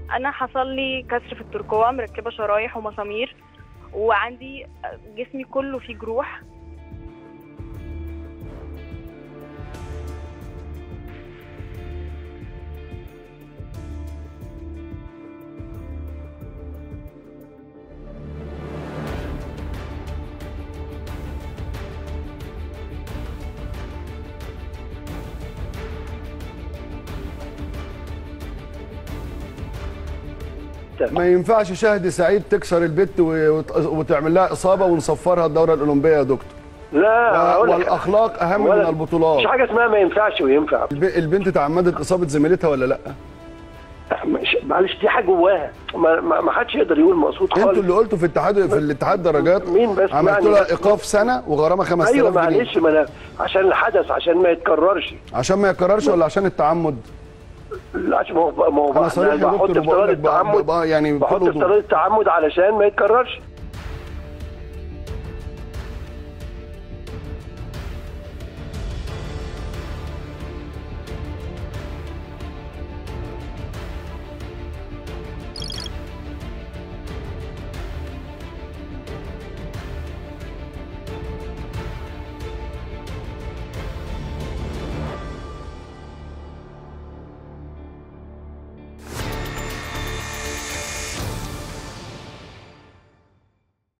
انا حصل لي كسر في الترقوه مركبه شرايح ومسامير وعندي جسمي كله فيه جروح ما ينفعش شهد سعيد تكسر البت و- وت- وتعمل لها اصابه ونصفرها الدوره الاولمبيه يا دكتور لا و- هقول لك والاخلاق اهم من ولا- البطولات مش حاجه اسمها ما ينفعش وينفع الب- البنت تعمدت اصابه زميلتها ولا لا مش- معلش دي حاجه جواها ما, ما, ما حدش يقدر يقول مقصود خالص انتوا اللي قلتوا في اتحاد في الاتحاد درجات مين بس عملتوا يعني لها بس؟ ايقاف سنه وغرامه 5000 ايوه جنيه معلش ما انا عشان الحدث عشان ما يتكررش عشان ما يكررش ولا عشان التعمد لا، عشان ما هو ما هو انا صريح يا بحط دكتور افتراض وبقول لك بقى- التعمد بقى يعني بحط بكل وضوح. افتراض التعمد علشان ما يتكررش